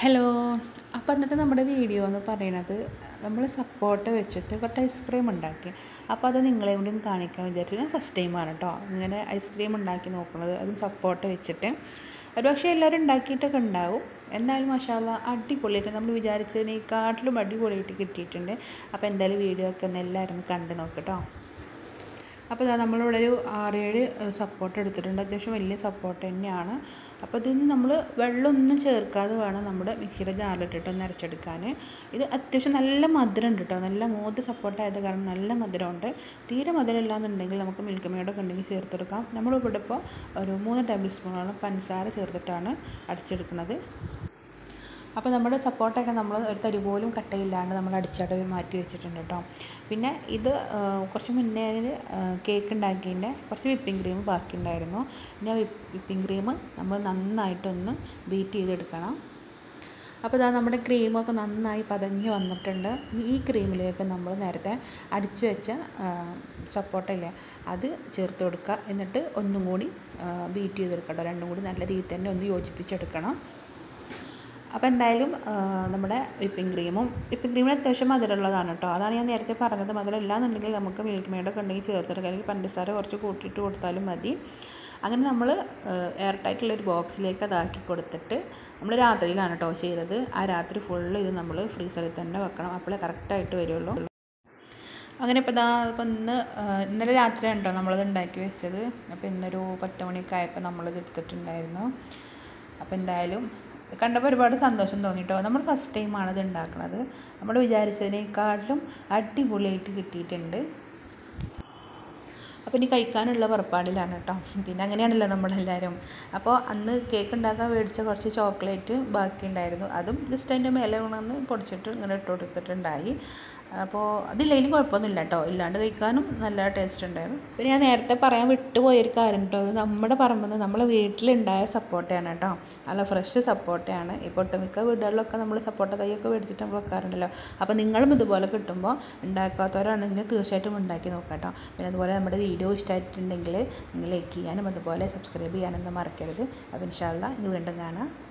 hello അപ്പോൾ ഇന്നത്തെ നമ്മുടെ വീഡിയോ എന്ന് പറയണത് നമ്മൾ സപ്പോർട്ട വെച്ചിട്ട് കുറച്ച് ഐസ്ക്രീം ഉണ്ടാക്കി അപ്പോൾ അത് നിങ്ങളെ കൂടി ഒന്ന് കാണിക്കാൻ വിചാരിച്ചു ഞാൻ ഫസ്റ്റ് ടൈമാണ് കേട്ടോ ഇങ്ങനെ ഐസ്ക്രീം ഉണ്ടാക്കി നോക്കുന്നത് അതും സപ്പോർട്ട വെച്ചിട്ട് ഒരുപക്ഷെ എല്ലാവരും ഉണ്ടാക്കിയിട്ടൊക്കെ ഉണ്ടാവും എന്നാലും മഷാല അടിപൊളിയായിട്ട് നമ്മൾ വിചാരിച്ചതിനേക്കാട്ടിലും അടിപൊളിയായിട്ട് കിട്ടിയിട്ടുണ്ട് അപ്പോൾ എന്തായാലും വീഡിയോ ഒക്കെ ഒന്ന് എല്ലാവരും ഒന്ന് കണ്ട് നോക്കട്ടോ അപ്പോൾ ഇതാ നമ്മളിവിടെ ഒരു ആറേഴ് സപ്പോർട്ട് എടുത്തിട്ടുണ്ട് അത്യാവശ്യം വലിയ സപ്പോർട്ട് തന്നെയാണ് അപ്പോൾ ഇതിന് നമ്മൾ വെള്ളമൊന്നും ചേർക്കാതെ വേണം നമ്മുടെ മിക്സിയുടെ ജാറിലിട്ടിട്ട് ഒന്ന് അരച്ചെടുക്കാൻ ഇത് അത്യാവശ്യം നല്ല മധുരം ഉണ്ട് കേട്ടോ നല്ല മൂത്ത് സപ്പോർട്ട് ആയത് കാരണം നല്ല മധുരമുണ്ട് തീരെ മധുരം ഇല്ലാന്നുണ്ടെങ്കിൽ നമുക്ക് മിൽക്ക് മേഡൊക്കെ ഉണ്ടെങ്കിൽ ചേർത്തെടുക്കാം നമ്മളിവിടെ ഇപ്പോൾ ഒരു മൂന്ന് ടേബിൾ സ്പൂണോളം പഞ്ചസാര ചേർത്തിട്ടാണ് അടിച്ചെടുക്കുന്നത് അപ്പോൾ നമ്മുടെ സപ്പോർട്ടൊക്കെ നമ്മൾ ഒരു തരി പോലും കട്ടയില്ലാണ്ട് നമ്മൾ അടിച്ചട മാറ്റി വെച്ചിട്ടുണ്ട് കേട്ടോ പിന്നെ ഇത് കുറച്ച് മുന്നേ കേക്ക് ഉണ്ടാക്കിയതിൻ്റെ കുറച്ച് വിപ്പിംഗ് ക്രീം ബാക്കിയുണ്ടായിരുന്നു പിന്നെ വിപ്പിംഗ് ക്രീം നമ്മൾ നന്നായിട്ടൊന്ന് ബീറ്റ് ചെയ്തെടുക്കണം അപ്പോൾ ഇതാ നമ്മുടെ ക്രീമൊക്കെ നന്നായി പതഞ്ഞ് വന്നിട്ടുണ്ട് ഈ ക്രീമിലേക്ക് നമ്മൾ നേരത്തെ അടിച്ചു വെച്ച സപ്പോർട്ടല്ലേ അത് ചേർത്ത് കൊടുക്കുക എന്നിട്ട് ഒന്നും കൂടി ബീറ്റ് ചെയ്തെടുക്കണം രണ്ടും കൂടി നല്ല രീതിയിൽ തന്നെ ഒന്ന് യോജിപ്പിച്ചെടുക്കണം അപ്പോൾ എന്തായാലും നമ്മുടെ വിപ്പിംഗ് ക്രീമും വിപ്പിംഗ് ക്രീമിന് അത്യാവശ്യം മധുരമുള്ളതാണ് കേട്ടോ അതാണ് ഞാൻ നേരത്തെ പറഞ്ഞത് മധുരം ഇല്ലാന്നുണ്ടെങ്കിൽ നമുക്ക് മിൽക്ക് മെയ്ഡൊക്കെ ഉണ്ടെങ്കിൽ ചേർത്തെടുക്കുക അല്ലെങ്കിൽ പഞ്ചസാര കുറച്ച് കൂട്ടിയിട്ട് കൊടുത്താലും മതി അങ്ങനെ നമ്മൾ എയർ ടൈറ്റുള്ളൊരു ബോക്സിലേക്ക് അതാക്കി കൊടുത്തിട്ട് നമ്മൾ രാത്രിയിലാണ് കേട്ടോ ചെയ്തത് ആ രാത്രി ഫുള്ള് ഇത് നമ്മൾ ഫ്രീസറിൽ തന്നെ വെക്കണം അപ്പോഴേ കറക്റ്റായിട്ട് വരുള്ളൂ അങ്ങനെ ഇപ്പോൾ ഇതാ ഇപ്പോൾ ഇന്ന് ഇന്നലെ രാത്രിയാണ് കേട്ടോ നമ്മളത് ഉണ്ടാക്കി വെച്ചത് അപ്പോൾ ഇന്നൊരു പത്ത് മണിയൊക്കെ ആയപ്പോൾ നമ്മളിത് എടുത്തിട്ടുണ്ടായിരുന്നു അപ്പോൾ എന്തായാലും കണ്ടപ്പോൾ ഒരുപാട് സന്തോഷം തോന്നി കേട്ടോ നമ്മൾ ഫസ്റ്റ് ടൈമാണ് ഇത് ഉണ്ടാക്കുന്നത് നമ്മൾ വിചാരിച്ചതിനേക്കാട്ടിലും അടിപൊളിയായിട്ട് കിട്ടിയിട്ടുണ്ട് അപ്പോൾ ഇനി കഴിക്കാനുള്ള പുറപ്പാടിലാണ് കേട്ടോ പിന്നെ അങ്ങനെയാണല്ലോ നമ്മളെല്ലാവരും അപ്പോൾ അന്ന് കേക്ക് ഉണ്ടാക്കാൻ മേടിച്ച കുറച്ച് ചോക്ലേറ്റ് ബാക്കി ഉണ്ടായിരുന്നു അതും ജസ്റ്റ് അതിൻ്റെ മേലെ കൊണ്ടുവന്ന് പൊടിച്ചിട്ട് ഇങ്ങനെ ഇട്ട് കൊടുത്തിട്ടുണ്ടായി അപ്പോൾ അതില്ലെങ്കിലും കുഴപ്പമൊന്നുമില്ല കേട്ടോ ഇല്ലാണ്ട് കഴിക്കാനും നല്ല ടേസ്റ്റ് ഉണ്ടായിരുന്നു പിന്നെ ഞാൻ നേരത്തെ പറയാൻ വിട്ടുപോയൊരു കാര്യം കേട്ടോ അത് നമ്മുടെ പറമ്പിൽ നിന്ന് നമ്മളെ വീട്ടിലുണ്ടായ സപ്പോർട്ടയാണ് കേട്ടോ നല്ല ഫ്രഷ് സപ്പോർട്ടയാണ് ഇപ്പോൾ ഒട്ടുമിക്ക വീടുകളിലൊക്കെ നമ്മൾ സപ്പോർട്ട തൈയൊക്കെ മേടിച്ചിട്ട് നമ്മൾ വെക്കാറുണ്ടല്ലോ അപ്പോൾ നിങ്ങളും ഇതുപോലെ കിട്ടുമ്പോൾ ഉണ്ടാക്കാത്തവരാണെങ്കിൽ തീർച്ചയായിട്ടും ഉണ്ടാക്കി നോക്കാം കേട്ടോ പിന്നെ അതുപോലെ നമ്മുടെ വീഡിയോ ഇഷ്ടമായിട്ടുണ്ടെങ്കിൽ നിങ്ങൾ ലൈക്ക് ചെയ്യാനും അതുപോലെ സബ്സ്ക്രൈബ് ചെയ്യാനൊന്നും മറക്കരുത് അപ്പോൾ ഇൻഷാല്ല ഇത് വീണ്ടും കാണാം